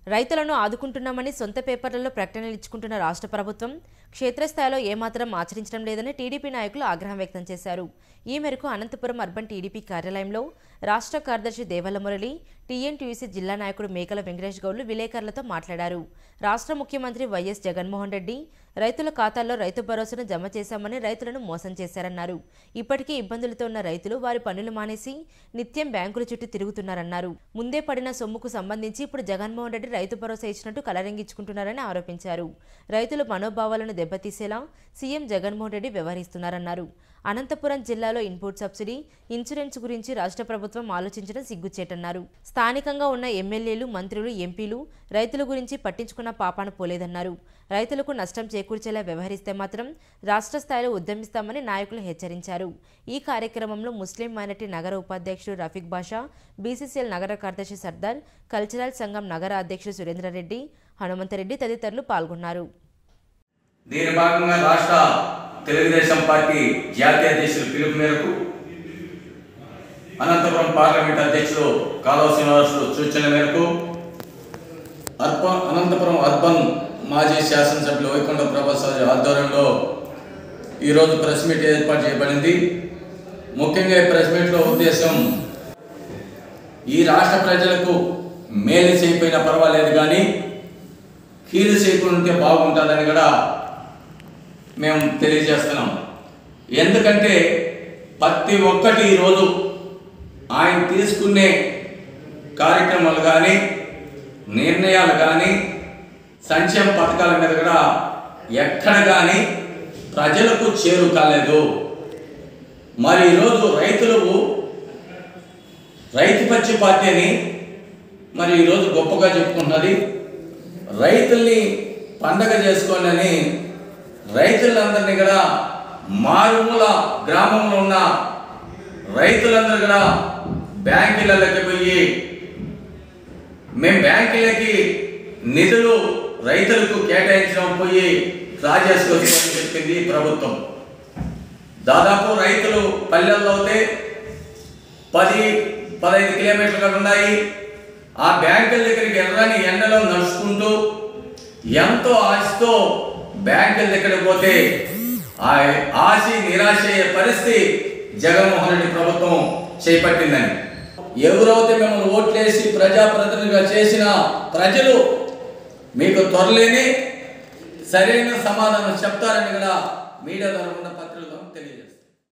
రైతులను ఆదుకుంటున్నామని సొంత పేపర్లలో ప్రకటనలు ఇచ్చుకుంటున్న రాష్ట్ర ప్రభుత్వం క్షేత్రస్థాయిలో ఏమాత్రం ఆచరించడం లేదని టీడీపీ నాయకులు ఆగ్రహం వ్యక్తం చేశారు ఈ మేరకు అనంతపురం అర్బన్ టీడీపీ కార్యాలయంలో రాష్ట్ర కార్యదర్శి దేవల్ల మురళి టీఎన్టీయూసీ జిల్లా నాయకుడు మేకల వెంకటేష్ గౌడ్లు విలేకరులతో మాట్లాడారు రాష్ట్ర ముఖ్యమంత్రి వైఎస్ జగన్మోహన్ రెడ్డి రైతుల ఖాతాల్లో రైతు భరోసాను జమ చేశామని రైతులను మోసం చేశారన్నారు ఇప్పటికీ ఇబ్బందులతో ఉన్న రైతులు వారి పనులు మానేసి నిత్యం బ్యాంకుల చుట్టూ తిరుగుతున్నారన్నారు ముందే పడిన సొమ్ముకు సంబంధించి ఇప్పుడు జగన్మోహన్ రెడ్డి రైతు భరోసా ఇచ్చినట్టు కలరింగించుకుంటున్నారని ఆరోపించారు రైతుల మనోభావాలను దెబ్బతీసేలా సీఎం జగన్మోహన్ రెడ్డి వ్యవహరిస్తున్నారన్నారు అనంతపురం జిల్లాలో ఇన్పుట్ సబ్సిడీ ఇన్సూరెన్స్ గురించి రాష్ట్ర ప్రభుత్వం ఆలోచించడం సిగ్గుచేటన్నారు స్థానికంగా ఉన్న ఎమ్మెల్యేలు మంత్రులు ఎంపీలు రైతుల గురించి పట్టించుకున్న పాపాన పోలేదన్నారు రైతులకు నష్టం చేకూర్చేలా వ్యవహరిస్తే మాత్రం రాష్ట్ర స్థాయిలో ఉద్యమిస్తామని నాయకులు హెచ్చరించారు ఈ కార్యక్రమంలో ముస్లిం మైనార్టీ నగర ఉపాధ్యక్షుడు రఫీక్ బాషా బీసీసీఎల్ నగర కార్యదర్శి సర్దార్ కల్చరల్ సంఘం నగర అధ్యక్షుడు సురేంద్రారెడ్డి హనుమంతరెడ్డి తదితరులు పాల్గొన్నారు దీని భాగంగా రాష్ట్ర తెలుగుదేశం పార్టీ జాతీయ అధ్యక్షుల పిలుపు మేరకు అనంతపురం పార్లమెంట్ అధ్యక్షులు కాలువ శ్రీనివాసులు సూచన మేరకు అర్బన్ అనంతపురం అర్బన్ మాజీ శాసనసభ్యులు వైకుంఠ ప్రభాసారి ఆధ్వర్యంలో ఈరోజు ప్రెస్ మీట్ ఏర్పాటు చేయబడింది ముఖ్యంగా ఈ ప్రెస్ మీట్లో ఉద్దేశం ఈ రాష్ట్ర ప్రజలకు మేలు చేయకపోయినా పర్వాలేదు కానీ కీలు చేయకుండా ఉంటే బాగుంటుందని కూడా మేము తెలియజేస్తున్నాం ఎందుకంటే ప్రతి ఒక్కటి ఈరోజు ఆయన తీసుకునే కార్యక్రమాలు కానీ నిర్ణయాలు కానీ సంక్షేమ పథకాల మీద కూడా ఎక్కడ కానీ ప్రజలకు చేరు కాలేదు మరి ఈరోజు రైతులకు రైతు పచ్చి పార్టీ అని మరి ఈరోజు గొప్పగా చెప్పుకుంటున్నది రైతుల్ని పండగ చేసుకోండి అని రైతులందరినీ కూడా మారుమూల గ్రామంలో ఉన్న రైతులందరూ కూడా బ్యాంకులకి పోయి మేము బ్యాంకులకి నిధులు రైతులకు కేటాయించడం పోయి డ్రా చేసుకోవచ్చని చెప్పింది ప్రభుత్వం దాదాపు రైతులు పల్లెల్లో అయితే పది పదహైదు కిలోమీటర్లు ఉన్నాయి ఆ బ్యాంకుల దగ్గరికి ఎర్రని ఎండలో నడుచుకుంటూ ఎంతో ఆశతో బ్యాంకుల దగ్గరికి పోతే ఆ ఆశ నిరాశ అయ్యే పరిస్థితి జగన్మోహన్ రెడ్డి ప్రభుత్వం చేపట్టిందని ఎవరైతే మిమ్మల్ని ఓట్లేసి ప్రజాప్రతినిధిగా చేసిన ప్రజలు మీకు త్వరలేని సరైన సమాధానం చెప్తారని కూడా మీడియా ద్వారా ఉన్న పత్రికలను తెలియజేస్తారు